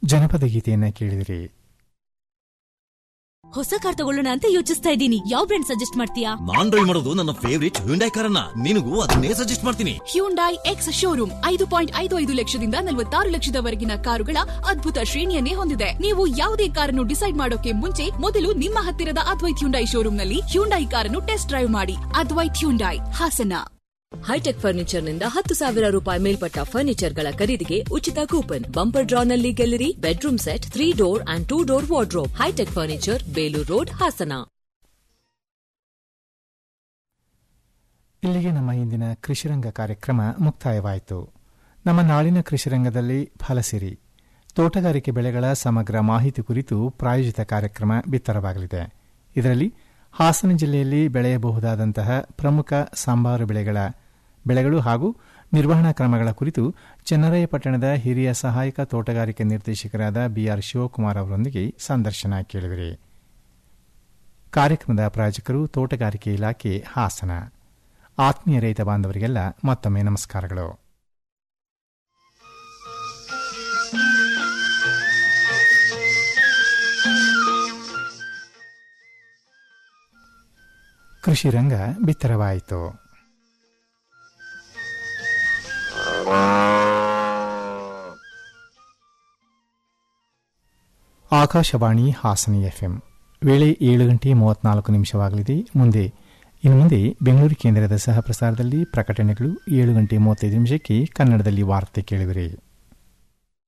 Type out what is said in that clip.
ಜನಪದ ಗೀತೆಯನ್ನ ಕೇಳಿದಿರಿ ಹೊಸ ಕಾರ್ ತಗೊಳ್ಳೋಣ ಅಂತ ಯೋಚಿಸ್ತಾ ಇದ್ದೀನಿ ಯಾವ ಬ್ರ್ಯಾಂಡ್ ಸಜೆಸ್ಟ್ ಮಾಡ್ತೀಯಾ ನಾನ್ ಡ್ರೈವ್ ಮಾಡೋದು ನನ್ನ ಫೇವರಿಟ್ ಹ್ಯುಂಡೈ ಕಾರನ್ನ ನಿನಗೂ ಅದನ್ನೇ ಸಜೆಸ್ಟ್ ಮಾಡ್ತೀನಿ ಹ್ಯುಂಡೈ ಎಕ್ಸ್ ಶೋರೂಮ್ ಐದು ಪಾಯಿಂಟ್ ಐದು ಐದು ಲಕ್ಷದಿಂದ ನಲವತ್ತಾರು ಲಕ್ಷದವರೆಗಿನ ಕಾರುಗಳ ಅದ್ಭುತ ಶ್ರೇಣಿಯನ್ನೇ ಹೊಂದಿದೆ ನೀವು ಯಾವುದೇ ಕಾರನ್ನು ಡಿಸೈಡ್ ಮಾಡೋಕೆ ಮುಂಚೆ ಮೊದಲು ನಿಮ್ಮ ಹತ್ತಿರದ ಅದ್ವೈತ್ ಹ್ಯುಂಡೈ ಶೋರೂಮ್ನಲ್ಲಿ ಹ್ಯುಂಡೈ ಕಾರನ್ನು ಟೆಸ್ಟ್ ಡ್ರೈವ್ ಮಾಡಿ ಅದ್ವೈತ್ ಹ್ಯುಂಡೈ ಹಾಸನ ಹೈಟೆಕ್ ಫರ್ನಿಚರ್ನಿಂದ ಹತ್ತು ಸಾವಿರ ರೂಪಾಯಿ ಮೇಲ್ಪಟ್ಟ ಫರ್ನಿಚರ್ಗಳ ಖರೀದಿಗೆ ಉಚಿತ ಕೂಪನ್ ಬಂಪರ್ ಡ್ರಾನಲ್ಲಿ ಗೆಲ್ಲಿರಿ bedroom set three door and two door wardrobe hitech furniture Belur road Hassan ಇಲ್ಲಿಗೆ ನಮ್ಮ ಇಂದಿನ ಕೃಷಿರಂಗ ಕಾರ್ಯಕ್ರಮ ಮುಕ್ತಾಯವಾಯಿತು ನಮ್ಮ ನಾಳಿನ ಕೃಷಿರಂಗದಲ್ಲಿ ಫಲಸಿರಿ ತೋಟಗಾರಿಕೆ ಬೆಳೆಗಳ ಸಮಗ್ರ ಮಾಹಿತಿ ಕುರಿತು ಪ್ರಾಯೋಜಿತ ಕಾರ್ಯಕ್ರಮ ಬಿತ್ತರವಾಗಲಿದೆ ಇದರಲ್ಲಿ ಹಾಸನ ಜಿಲ್ಲೆಯಲ್ಲಿ ಬೆಳೆಯಬಹುದಾದಂತಹ ಪ್ರಮುಖ ಸಾಂಬಾರು ಬೆಳೆಗಳ ಬೆಳೆಗಳು ಹಾಗೂ ನಿರ್ವಹಣಾ ಕ್ರಮಗಳ ಕುರಿತು ಚನ್ನರಾಯಪಟ್ಟಣದ ಹಿರಿಯ ಸಹಾಯಕ ತೋಟಗಾರಿಕೆ ನಿರ್ದೇಶಕರಾದ ಬಿಆರ್ ಶಿವಕುಮಾರ್ ಅವರೊಂದಿಗೆ ಸಂದರ್ಶನ ಕೇಳಿದಿರಿ ಕಾರ್ಯಕ್ರಮದ ಪ್ರಾಯೋಜಕರು ತೋಟಗಾರಿಕೆ ಇಲಾಖೆ ಹಾಸನ ಆತ್ಮೀಯ ರೈತ ಬಾಂಧವರಿಗೆಲ್ಲ ಮತ್ತೊಮ್ಮೆ ನಮಸ್ಕಾರಗಳು ಕೃಷಿ ರಂಗ ಬಿತ್ತರವಾಯಿತು ಆಕಾಶವಾಣಿ ಹಾಸನ ಎಫ್ಎಂ ವೇಳೆ ಏಳು ಗಂಟೆ ಮೂವತ್ನಾಲ್ಕು ನಿಮಿಷವಾಗಲಿದೆ ಮುಂದೆ ಇನ್ನು ಮುಂದೆ ಬೆಂಗಳೂರು ಕೇಂದ್ರದ ಸಹ ಪ್ರಸಾರದಲ್ಲಿ ಪ್ರಕಟಣೆಗಳು ಏಳು ಗಂಟೆ ಮೂವತ್ತೈದು ನಿಮಿಷಕ್ಕೆ ಕನ್ನಡದಲ್ಲಿ ವಾರ್ತೆ ಕೇಳುವಿರಿ